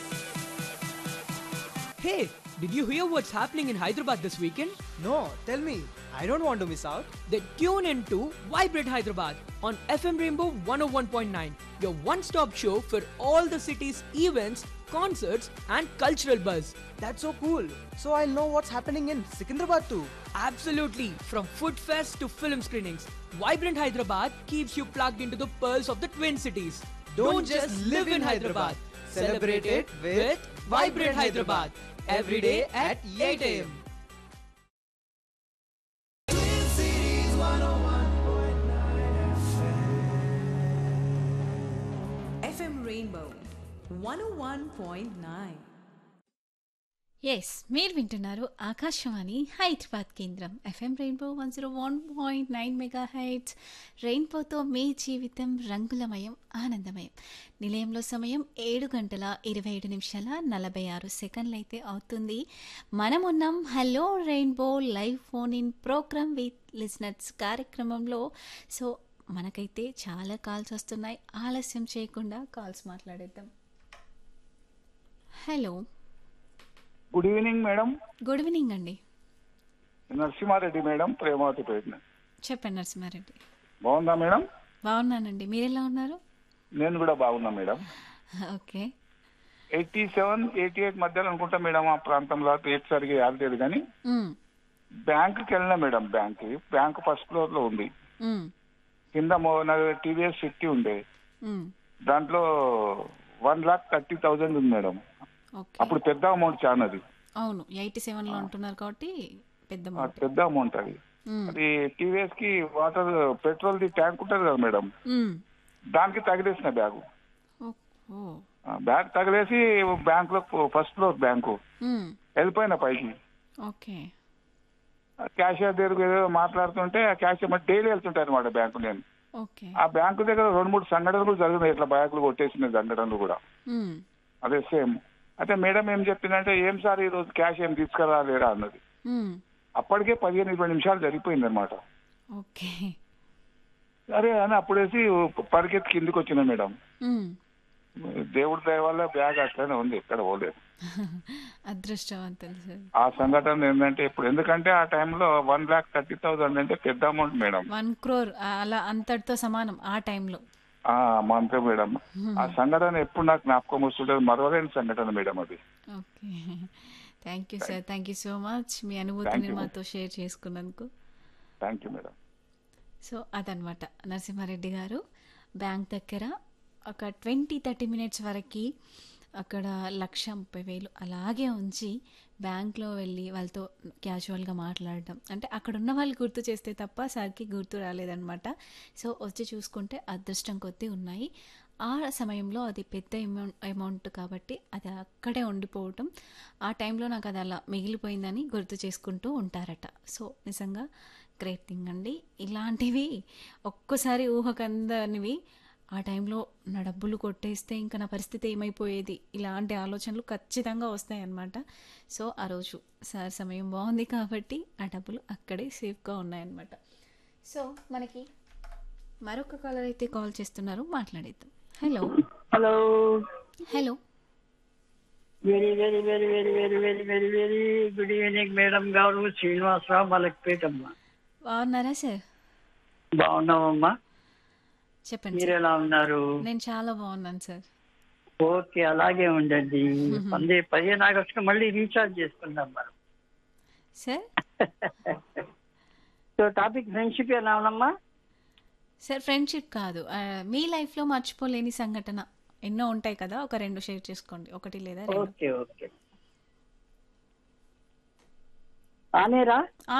Hey, did you hear what's happening in Hyderabad this weekend? No, tell me. I don't want to miss out. Then tune in to Vibrate Hyderabad on FM Rainbow 101.9, your one stop show for all the city's events, concerts, and cultural buzz. That's so cool. So I'll know what's happening in Secunderabad too. Absolutely, from food fest to film screenings, Vibrant Hyderabad keeps you plugged into the pearls of the Twin Cities. Don't just live in Hyderabad. Celebrate it with Vibrant Hyderabad. Every day at 8 a.m. FM Rainbow 101.9. Yes మీరు వింటున్నారు ఆకాశవాణి హైదరాబాద్ కేంద్రం FM Rainbow one zero one point nine mega hertz రెయిన్బోతో మీ జీవితం రంగులమయం ఆనందమయం నిలయంలో సమయం ఏడు గంటల ఇరవై ఏడు నిమిషాల నలభై ఆరు సెకండ్లు అయితే అవుతుంది మనం ఉన్నాం hello Rainbow live phone in program with listeners కార్యక్రమంలో సో మనకైతే చాలా కాల్స్ వస్తున్నాయి ఆలస్యం చేయకుండా కాల్స్ మాట్లాడేద్దాం hello good evening madam good evening అండి నరసింహారెడ్డి మేడం ప్రేమావతిపేట చెప్పండి నరసింహారెడ్డి బాగుందా మేడం బాగున్నానండి మీరు ఎలా ఉన్నారు నేను కూడా బాగున్నా madam okay eighty seven eighty eight మధ్యలో అనుకుంటా మేడం ఆ ప్రాంతంలో ఎయిట్ సరిగా యాదలేదు కానీ మ్మ్. బ్యాంకుకి వెళ్ళినా madam bank bank first floor లో ఉంది మ్మ్. కింద టీవీఎస్ ఫిఫ్టీ ఉండే మ్మ్. దాంట్లో వన్ లాక్ థర్టీ థౌజండ్ ఉంది మేడం ఓకే అప్పుడు పెద్ద అమౌంట్ చాలా అది అవును ఎయిటీ సెవెన్లో ఉంటున్నారు కాబట్టి పెద్ద ఆ, అమౌంట్ పెద్ద అమౌంట్ అది మ్మ్. అది టీవీఎస్ కి వాటర్ పెట్రోల్ ది ట్యాంక్ ఉంటుంది కదా మేడం మ్మ్. దానికి తగిలేసిన బ్యాగు ఓ ఓ. ఆ, బ్యాగ్ తగిలేసి బ్యాంక్ లో ఫస్ట్ ఫ్లోర్ బ్యాంకు మ్మ్. వెళ్ళిపోయిన పైకి ఓకే ఆ క్యాషియర్ దగ్గర ఏదో మాట్లాడుతుంటే ఆ క్యాషియర్ మరి డైలీ వెళ్తుంటాయి అనమాట బ్యాంకు నేను ఓకే ఆ బ్యాంకు దగ్గర రెండు మూడు సంఘటనలు కూడా జరిగినాయి ఇట్లా బ్యాంకులు కొట్టేసిన సంఘటనలు కూడా మ్మ్. అదే సేమ్ అయితే మేడం ఏం చెప్పిందంటే ఏం సార్ ఈ రోజు క్యాష్ ఏం తీసుకురాలేరా అన్నది మ్మ్. అప్పటికే పదిహేను ఇరవై నిమిషాలు జరిగిపోయింది అనమాట ఓకే సరే అని అప్పుడేసి పరిగెత్తి కిందికి వచ్చిన మేడం మ్మ్. దేవుడి దయ వల్ల బ్యాగ్ అట్లనే ఉంది ఎక్కడ పోలేదు అదృష్టవంతులు సార్ ఆ సంఘటన ఏంటంటే ఇప్పుడు ఎందుకంటే ఆ టైంలో వన్ లాక్ థర్టీ థౌసండ్ అంటే పెద్ద అమౌంట్ మేడం వన్ క్రోర్ అలా అంతటితో సమానం ఆ టైంలో ఆ మంతే మేడం ఆ సంఘటన ఎప్పుడు నాకు జ్ఞాపకం వస్తుంటుంది మరవలేని సంఘటన మేడం అది okay thank you sir thank you so much మీ Thank అనుభూతిని you. మాతో షేర్ చేసుకున్నందుకు థ్యాంక్ యూ మేడం సో అదనమాట నరసింహారెడ్డి గారు బ్యాంక్ దగ్గర ఒక ట్వంటీ థర్టీ మినిట్స్ వరకు అక్కడ లక్ష ముప్పై వేలు అలాగే ఉంచి బ్యాంక్లో వెళ్ళి వాళ్ళతో క్యాజువల్గా మాట్లాడడం అంటే అక్కడ ఉన్న వాళ్ళు గుర్తు చేస్తే తప్ప సార్కి గుర్తు రాలేదనమాట సో వచ్చి చూసుకుంటే అదృష్టం కొద్దీ ఉన్నాయి ఆ సమయంలో అది పెద్ద అమౌంట్ అమౌంట్ కాబట్టి అది అక్కడే ఉండిపోవటం ఆ టైంలో నాకు అది అలా మిగిలిపోయిందని గుర్తు చేసుకుంటూ ఉంటారట సో నిజంగా గ్రేట్ థింగ్ అండి ఇలాంటివి ఒక్కసారి ఊహకందనివి ఆ టైంలో నా డబ్బులు కొట్టేస్తే ఇంకా నా పరిస్థితి ఏమైపోయేది ఇలాంటి ఆలోచనలు ఖచ్చితంగా వస్తాయన్నమాట సో ఆ రోజు సార్ సమయం బాగుంది కాబట్టి ఆ డబ్బులు అక్కడే సేఫ్గా ఉన్నాయన్నమాట సో మనకి మరొక కాలర్ అయితే కాల్ చేస్తున్నారు మాట్లాడేద్దాం hello hello hello very very very very very very very very good evening madam garu Srinivasa Rao మలక్పేటమ్మ బాగున్నారా సార్ బాగున్నామమ్మా చెప్పండి మీరు సార్ ఎలా ఉన్నారు నేను చాలా బాగున్నాను సార్ ఓకే అలాగే ఉండండి పంది పదిహేను ఆగస్టు మళ్ళీ రీఛార్జ్ చేసుకుందాం మనం సార్ సో టాపిక్ ఫ్రెండ్షిప్ ఎలా ఉందమ్మా సార్ ఫ్రెండ్షిప్ కాదు ఆ, మీ లైఫ్లో మర్చిపోలేని సంఘటన ఎన్నో ఉంటాయి కదా ఒక రెండు షేర్ చేసుకోండి ఒకటి లేదా రెండు ఓకే ఓకే ఆనేరా